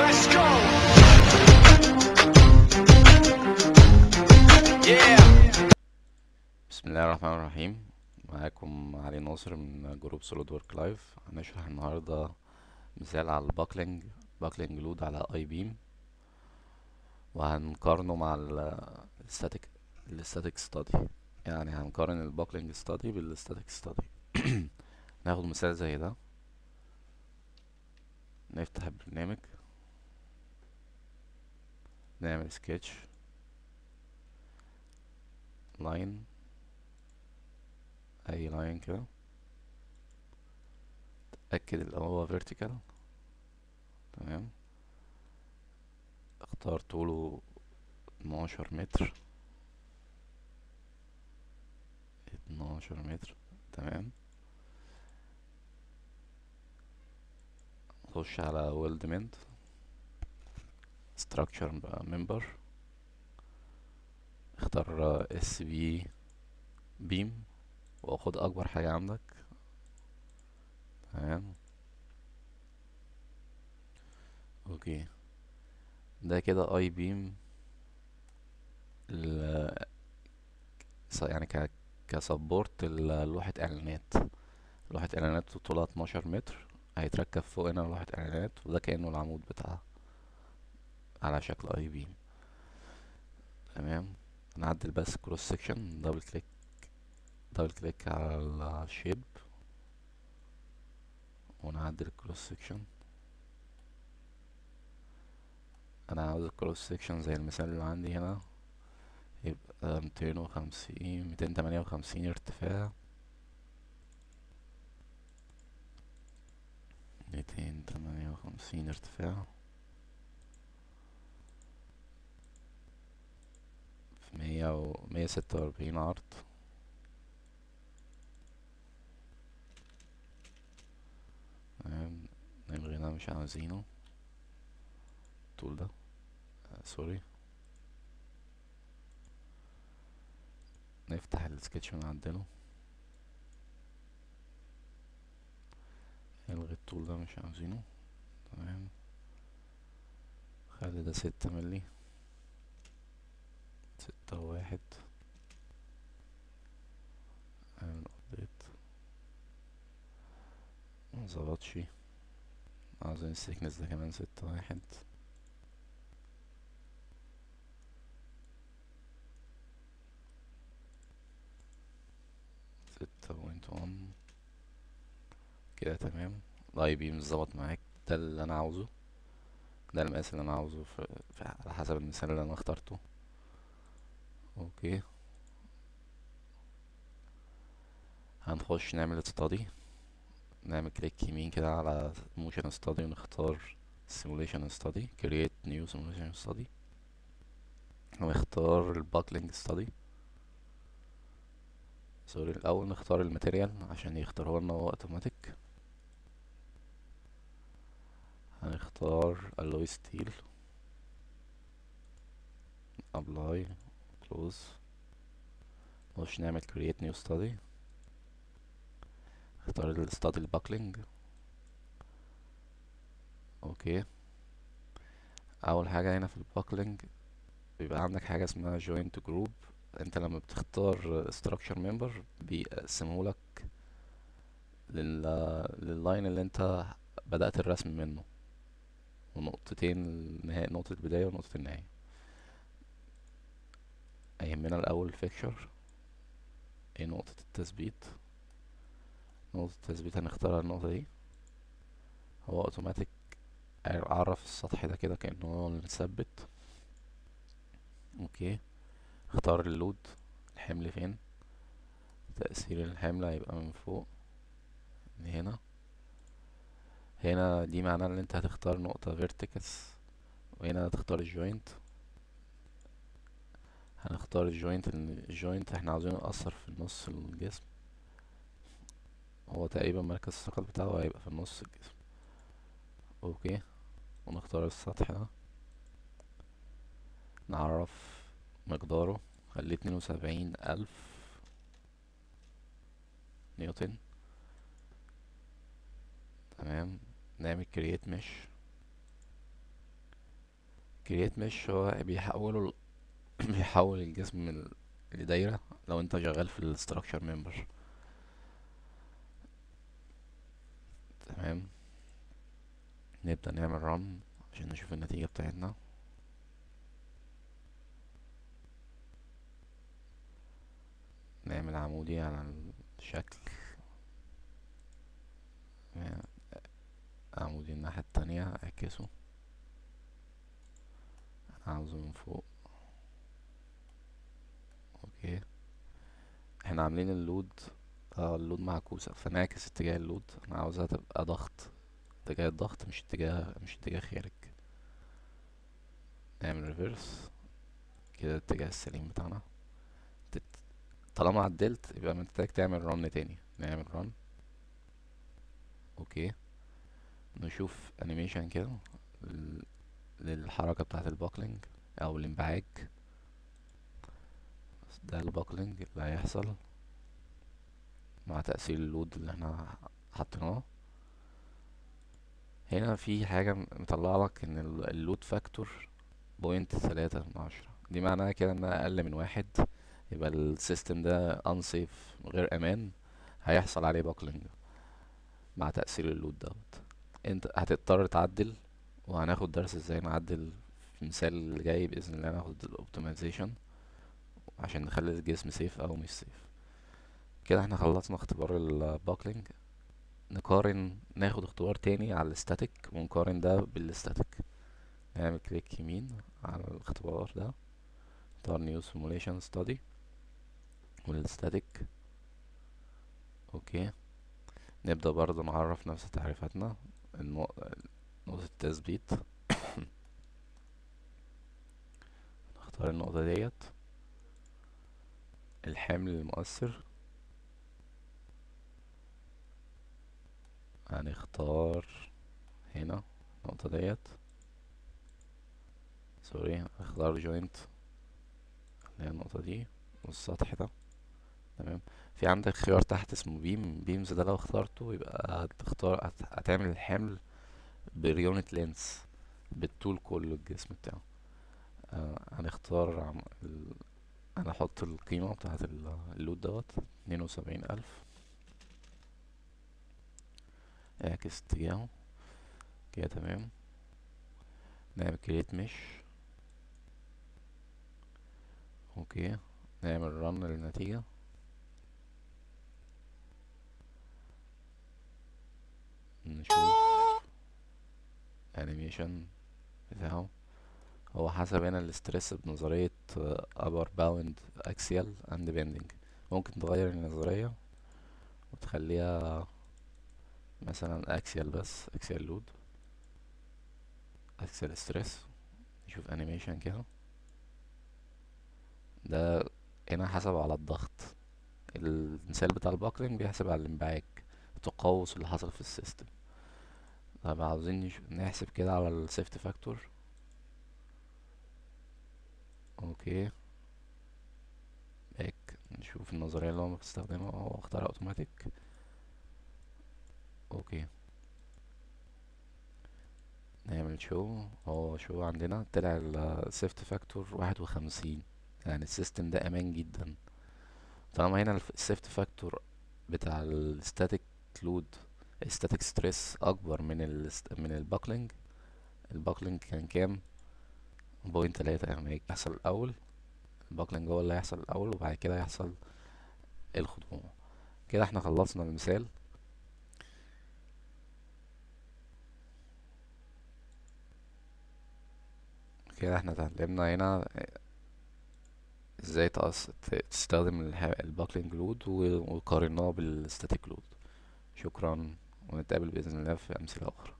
Let's go. Yeah. بسم الله الرحمن الرحيم معاكم علي ناصر من جروب سوليد ورك لايف هنشرح النهارده مثال على الباكلينج باكلينج لود على اي بيم وهنقارنه مع الستاتيك الستاتيك ستادي يعني هنقارن الباكلينج ستادي بالستاتيك ستادي ناخد مثال زي ده نفتح البرنامج نعمل سكتش لاين اي لاين كده تأكد ان هو vertical تمام اختار طوله اتناشر متر اتناشر متر تمام نخش على ويلدمنت structure member اختار اس بي بيم واخد اكبر حاجة عندك تمام اوكي ده كده اي بيم ال يعني ك كسبورت لوحة اعلانات لوحة اعلانات طولها 12 متر هيتركب فوق هنا لوحة اعلانات وده كأنه العمود بتاعها على شكل اي بيم تمام نعدل بس كروس سكشن دبل كليك دبل كليك على الشيب ونعدل الكروس سكشن انا عاوز الكروس سكشن زي المثال اللي عندي هنا يبقى ميتين وخمسين ميتين تمانية وخمسين ارتفاع ميتين تمانية وخمسين ارتفاع في مية و مية ستة وأربعين عرض تمام نلغي ده مش عاوزينه الطول ده آه سوري نفتح السكتش ونعدله نلغي الطول ده مش عاوزينه تمام خلي ده ستة ملي ستة واحد اعمل ابديت مظبطش عاوزين السيكنس ده كمان ستة واحد ستة بوينت وان كده تمام الاي بي مظبط معاك ده اللي انا عاوزه ده المقاس اللي انا عاوزه في في على حسب المثال اللي انا اخترته اوكي هنخش نعمل study نعمل كليك يمين كده على motion study ونختار simulation study create new simulation study ونختار الباكلينج study سوري الاول نختار الماتيريال عشان يختاره لنا هو اوتوماتيك هنختار alloy steel apply close نخش نعمل create new study اختار الستادي الباكلينج اوكي اول حاجة هنا في الباكلينج بيبقى عندك حاجة اسمها joint group انت لما بتختار structure member بيقسمهولك لل لللاين اللي انت بدأت الرسم منه ونقطتين النهاية نقطة البداية ونقطة النهاية يهمنا الأول الفيكشر ايه نقطة التثبيت نقطة التثبيت هنختار النقطة دي هو اوتوماتيك عرف السطح ده كده كأنه هو اللي متثبت اوكي اختار اللود الحمل فين تأثير الحمل هيبقى من فوق من هنا هنا دي معناه ان انت هتختار نقطة فيرتيكس وهنا هتختار الجوينت هنختار الجوينت لان الجوينت احنا عاوزينه يأثر في نص الجسم هو تقريبا مركز الثقل بتاعه هيبقى في نص الجسم اوكي ونختار السطح ده نعرف مقداره خليه اتنين وسبعين ألف نيوتن تمام نعمل كرييت مش كرييت مش هو بيحوله بيحول الجسم من لدايرة لو انت شغال في الستراكشر ممبر تمام نبدأ نعمل رن عشان نشوف النتيجة بتاعتنا نعمل عمودي على الشكل عمودي الناحية التانية اعكسه انا عاوزه من فوق اوكي احنا عاملين اللود اه اللود معكوسة فنعكس اتجاه اللود انا عاوزها تبقى ضغط اتجاه الضغط مش اتجاه مش اتجاه خارج نعمل ريفرس كده الاتجاه السليم بتاعنا تت... طالما عدلت يبقى محتاج تعمل رن تاني نعمل رن اوكي نشوف انيميشن كده لل- للحركة بتاعة الباكلينج او الانبعاج ده الباكلينج اللي هيحصل مع تأثير اللود اللي احنا حطيناه هنا في حاجة مطلع لك ان ال- اللود فاكتور بوينت ثلاثة من عشرة دي معناها كده انها اقل من واحد يبقى السيستم ده unsafe غير امان هيحصل عليه باكلينج مع تأثير اللود دوت انت هتضطر تعدل وهناخد درس ازاي نعدل في المثال اللي جاي بإذن الله ناخد الاوبتمايزيشن عشان نخلي الجسم سيف او مش سيف كده احنا خلصنا اختبار الباكلينج نقارن ناخد اختبار تاني على الاستاتيك ونقارن ده بالاستاتيك نعمل كليك يمين على الاختبار ده اختار نيو سيموليشن ستادي والاستاتيك اوكي نبدأ برضه نعرف نفس تعريفاتنا النق- نقطة التثبيت نختار النقطة ديت الحمل المؤثر هنختار هنا النقطة ديت سوري هنختار جوينت اللي هي النقطة دي والسطح ده تمام في عندك خيار تحت اسمه بيم بيمز ده لو اخترته يبقى هتختار هت- هتعمل الحمل بريونت لينس بالطول كله الجسم بتاعه آه هنختار عم... ال... انا احط القيمة بتاعت ال- اللود دوت اتنين وسبعين الف اعكس اتجاهه كده تمام نعمل كريت مش اوكي نعمل رن للنتيجة نشوف انيميشن بتاعه هو حسب هنا الاسترس بنظرية upper bound axial and bending ممكن تغير النظرية وتخليها مثلا axial بس axial load axial stress نشوف انيميشن كده ده هنا حسب على الضغط المثال بتاع الباكلينج بيحسب على الانبعاج التقوس اللي حصل في السيستم طب عاوزين نش- نحسب كده على السيفت فاكتور اوكي باك نشوف النظرية اللي هو بيستخدمها هو اختار اوتوماتيك اوكي نعمل شو هو شو عندنا طلع السيفت فاكتور واحد وخمسين يعني السيستم ده امان جدا طالما هنا السيفت فاكتور بتاع الستاتيك لود الستاتيك ستريس اكبر من ال من الباكلينج الباكلينج كان كام بوينت تلاتة يعني يحصل الاول الباكلينج هو اللي هيحصل الاول وبعد كده يحصل الخضوع كده احنا خلصنا المثال كده احنا اتعلمنا هنا ازاي تقص... ت- تستخدم الح- الباكلينج لود و- وقارناه بالستاتيك لود شكرا ونتقابل بإذن الله في أمثلة أخرى